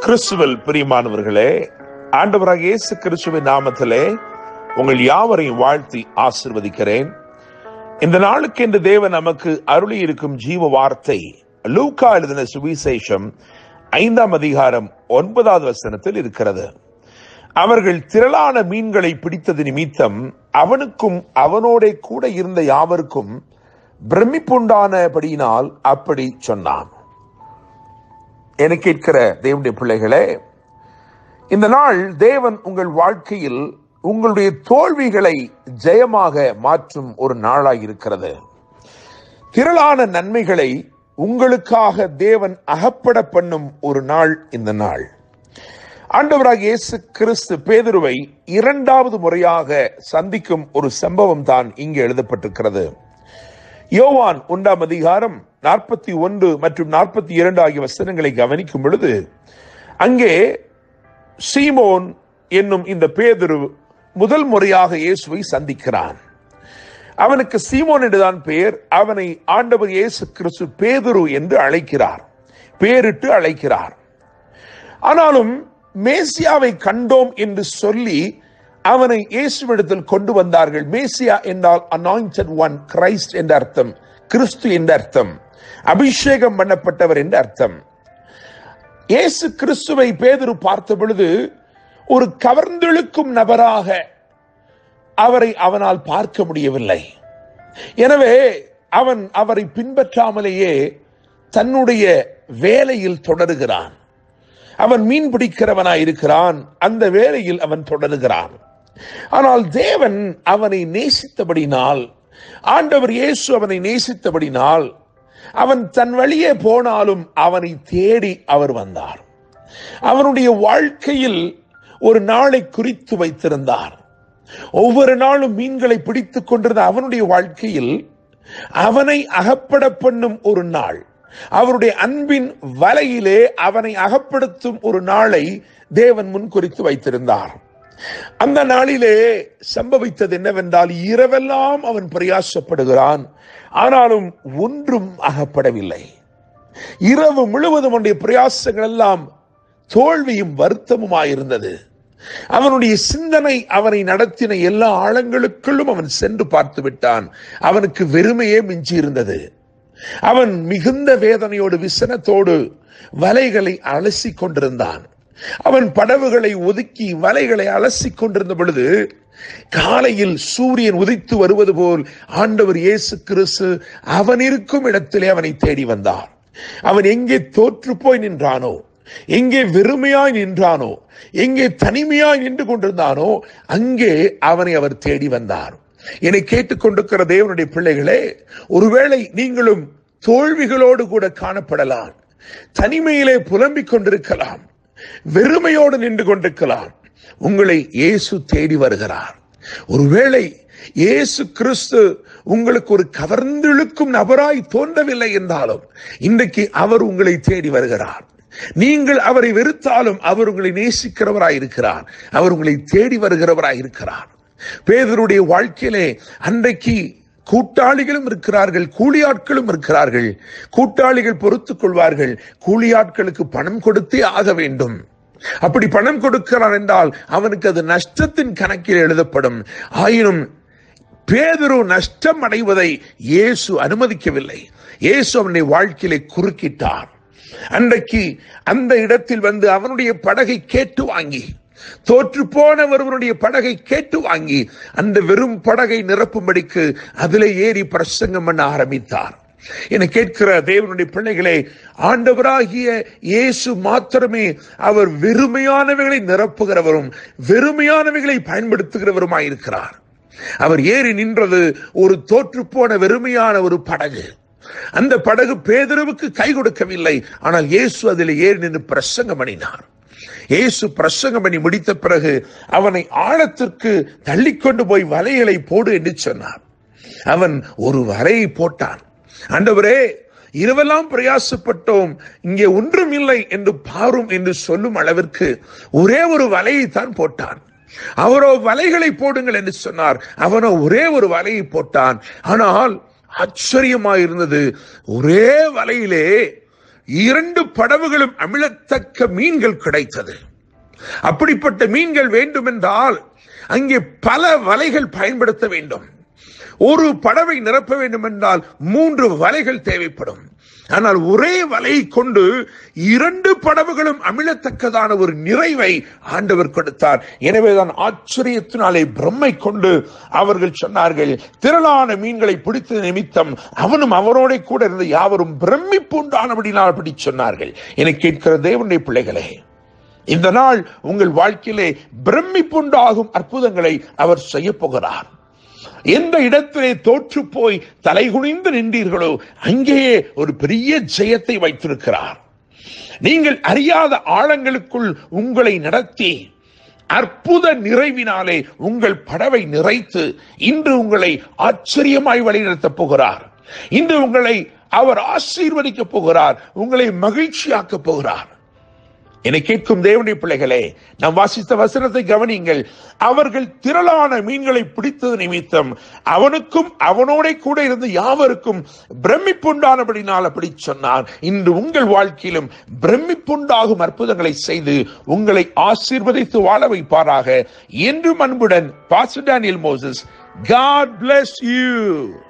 கிறிஸ்துவல் பிரியமானவர்களே ஆண்டவராக இயேசு கிறிஸ்துவின் நாமத்திலே உங்கள் யாவரையும் வாழ்த்தி ஆசிர்வதிக்கிறேன் இந்த நாளுக்கு இந்த தேவன் நமக்கு அருளி இருக்கும் ஜீவ வார்த்தை லூக்கா எழுதின சுவிசேஷம் ஐந்தாம் அதிகாரம் ஒன்பதாவது வசனத்தில் இருக்கிறது அவர்கள் திரளான மீன்களை பிடித்தது நிமித்தம் அவனுக்கும் அவனோட கூட இருந்த யாவருக்கும் பிரமிப்புண்டானபடியினால் அப்படி சொன்னான் என கேட்கிற தேவனுடைய பிள்ளைகளே இந்த நாள் தேவன் உங்கள் வாழ்க்கையில் உங்களுடைய தோல்விகளை ஜெயமாக மாற்றும் ஒரு நாளாய் இருக்கிறது திரளான நன்மைகளை உங்களுக்காக தேவன் அகப்பட பண்ணும் ஒரு நாள் இந்த நாள் ஆண்டவராக இயேசு கிறிஸ்து பேதுருவை இரண்டாவது முறையாக சந்திக்கும் ஒரு சம்பவம் தான் இங்கே எழுதப்பட்டிருக்கிறது யோவான் ஒன்றாம் அதிகாரம் நாற்பத்தி ஒன்று மற்றும் நாற்பத்தி இரண்டு ஆகிய வசனங்களை கவனிக்கும் பொழுது அங்கே சீமோன் என்னும் இந்த பேதுரு முதல் முறையாக இயேசுவை சந்திக்கிறான் அவனுக்கு சீமோன் என்றுதான் பெயர் அவனை ஆண்டவர் இயேசு கிறிஸ்து பேதுரு என்று அழைக்கிறார் பேரிட்டு அழைக்கிறார் ஆனாலும் மேசியாவை கண்டோம் என்று சொல்லி அவனை இயேசுவிடத்தில் கொண்டு வந்தார்கள் மேசியா என்றால் அனாயிண்டட் ஒன் கிரைஸ்ட் என்ற அர்த்தம் கிறிஸ்து என்ற அர்த்தம் அபிஷேகம் பண்ணப்பட்டவர் என்ற அர்த்தம் இயேசு கிறிஸ்துவை பேதுரு பார்த்த பொழுது ஒரு கவர்ந்தெழுக்கும் நபராக அவரை அவனால் பார்க்க முடியவில்லை எனவே அவன் அவரை பின்பற்றாமலேயே தன்னுடைய வேலையில் தொடருகிறான் அவன் மீன் பிடிக்கிறவனாய் இருக்கிறான் அந்த வேலையில் அவன் தொடருகிறான் ஆனால் தேவன் அவனை நேசித்தபடினால் ஆண்டவர் இயேசு அவனை நேசித்தபடினால் அவன் தன் வழியே போனாலும் அவனை தேடி அவர் வந்தார் அவனுடைய வாழ்க்கையில் ஒரு நாளை குறித்து வைத்திருந்தார் ஒவ்வொரு நாளும் மீன்களை பிடித்துக் கொண்டிருந்த அவனுடைய வாழ்க்கையில் அவனை அகப்பட பண்ணும் ஒரு நாள் அவருடைய அன்பின் வலையிலே அவனை அகப்படுத்தும் ஒரு நாளை தேவன் முன் குறித்து வைத்திருந்தார் அந்த நாளிலே சம்பவித்தது என்னவென்றால் இரவெல்லாம் அவன் பிரயாசப்படுகிறான் ஆனாலும் ஒன்றும் அகப்படவில்லை இரவு முழுவதும் அவனுடைய பிரயாசங்கள் எல்லாம் தோல்வியும் வருத்தமுமாயிருந்தது அவனுடைய சிந்தனை அவனை நடத்தின எல்லா ஆழங்களுக்குள்ளும் அவன் சென்று பார்த்து விட்டான் அவனுக்கு வெறுமையே மிஞ்சி இருந்தது அவன் மிகுந்த வேதனையோடு விசனத்தோடு வலைகளை அலசி கொண்டிருந்தான் அவன் படவுகளை ஒதுக்கி வலைகளை அலசி கொண்டிருந்த பொழுது காலையில் சூரியன் உதித்து வருவது போல் ஆண்டவர் இயேசு கிறிஸ்து அவன் இருக்கும் இடத்திலே அவனை தேடி வந்தார் அவன் எங்கே தோற்று போய் நின்றானோ எங்கே வெறுமையாய் நின்றானோ எங்கே தனிமையாய் நின்று கொண்டிருந்தானோ அங்கே அவனை அவர் தேடி வந்தார் என்னை கேட்டுக்கொண்டிருக்கிற தேவனுடைய பிள்ளைகளே ஒருவேளை நீங்களும் தோல்விகளோடு கூட காணப்படலாம் தனிமையிலே புலம்பிக் கொண்டிருக்கலாம் வெறுமையோடு நின்று கொண்டிருக்கலாம் உங்களை இயேசு தேடி வருகிறார் ஒருவேளை இயேசு கிறிஸ்து உங்களுக்கு ஒரு கவர்ந்திழுக்கும் நபராய் தோன்றவில்லை என்றாலும் இன்றைக்கு அவர் உங்களை தேடி வருகிறார் நீங்கள் அவரை வெறுத்தாலும் அவர் உங்களை நேசிக்கிறவராய் இருக்கிறார் அவர் உங்களை தேடி வருகிறவராய் இருக்கிறார் பேதருடைய வாழ்க்கையிலே அன்றைக்கு கூட்டாளிகளும் இருக்கிறார்கள் கூலியாட்களும் இருக்கிறார்கள் கூட்டாளிகள் பொறுத்துக் கொள்வார்கள் கூலியாட்களுக்கு பணம் கொடுத்தே ஆக வேண்டும் அப்படி பணம் கொடுக்கிறான் என்றால் அவனுக்கு அது நஷ்டத்தின் கணக்கில் எழுதப்படும் ஆயினும் பேதரு நஷ்டம் அடைவதை இயேசு அனுமதிக்கவில்லை இயேசு அவனுடைய வாழ்க்கையிலே குறுக்கிட்டார் அன்றைக்கு அந்த இடத்தில் வந்து அவனுடைய படகை கேட்டு வாங்கி தோற்று போன ஒருவனுடைய படகை கேட்டு வாங்கி அந்த வெறும் படகை நிரப்பும்படிக்கு அதிலே ஏறி பிரசங்கம் பண்ண ஆரம்பித்தார் என கேட்கிற தேவனுடைய பிள்ளைகளே ஆண்டவராகிய இயேசு மாத்திரமே அவர் வெறுமையானவைகளை நிரப்புகிறவரும் வெறுமையானவைகளை பயன்படுத்துகிறவருமாயிருக்கிறார் அவர் ஏறி நின்றது ஒரு தோற்று போன வெறுமையான ஒரு படகு அந்த படகு பேதரவுக்கு கை கொடுக்கவில்லை ஆனால் இயேசு அதில் ஏறி நின்று பிரசங்கம் பண்ணினார் இயேசு பிரசங்கம் பண்ணி முடித்த பிறகு அவனை ஆழத்திற்கு தள்ளிக்கொண்டு போய் வலைகளை போடு என்று சொன்னார் அவன் ஒரு வலையை போட்டான் ஆண்டவரே இரவெல்லாம் பிரயாசப்பட்டோம் இங்கே ஒன்றும் இல்லை என்று பாரும் என்று சொல்லும் அளவிற்கு ஒரே ஒரு வலையை தான் போட்டான் அவரோ வலைகளை போடுங்கள் என்று சொன்னார் அவனோ ஒரே ஒரு வலையை போட்டான் ஆனால் ஆச்சரியமாயிருந்தது ஒரே வலையிலே இரண்டு படவுகளும் அமிழத்தக்க மீன்கள் கிடைத்தது அப்படிப்பட்ட மீன்கள் வேண்டுமென்றால் அங்கே பல வலைகள் பயன்படுத்த வேண்டும் ஒரு படவை நிரப்ப வேண்டும் என்றால் மூன்று வலைகள் தேவைப்படும் ஆனால் ஒரே வலையை கொண்டு இரண்டு படவுகளும் அமிழத்தக்கதான ஒரு நிறைவை ஆண்டவர் கொடுத்தார் எனவேதான் ஆச்சரியத்தினாலே பிரம்மை கொண்டு அவர்கள் சொன்னார்கள் திரளான மீன்களை பிடித்த நிமித்தம் அவனும் அவரோட கூட இருந்த யாவரும் பிரமிப்பு உண்டானபடினால் அப்படி சொன்னார்கள் என கேட்கிற தேவனுடைய பிள்ளைகளே இந்த நாள் உங்கள் வாழ்க்கையிலே பிரமிப்புண்டாகும் அற்புதங்களை அவர் செய்ய போகிறார் எந்த இடத்திலே தோற்று போய் தலைகுனிந்து நின்றீர்களோ அங்கேயே ஒரு பெரிய ஜெயத்தை வைத்திருக்கிறார் நீங்கள் அறியாத ஆழங்களுக்குள் உங்களை நடத்தி அற்புத நிறைவினாலே உங்கள் படவை நிறைத்து இன்று உங்களை ஆச்சரியமாய் வழிநடத்தப் போகிறார் இன்று உங்களை அவர் ஆசீர்வதிக்கப் போகிறார் உங்களை மகிழ்ச்சியாக்கப் போகிறார் என்னை கேட்கும் தேவனுடைய பிள்ளைகளே நாம் வாசித்த வசனத்தை கவனியுங்கள் அவர்கள் திரளான மீன்களை பிடித்தது நிமித்தம் அவனுக்கும் அவனோட கூட இருந்த யாவருக்கும் பிரமிப்புண்டானபடினால் அப்படி சொன்னார் இன்று உங்கள் வாழ்க்கையிலும் பிரமிப்புண்டாகும் அற்புதங்களை செய்து உங்களை ஆசீர்வதித்து வாழ வைப்பாராக என்றும் அன்புடன் பாசுடானியல் மோசஸ் God bless you.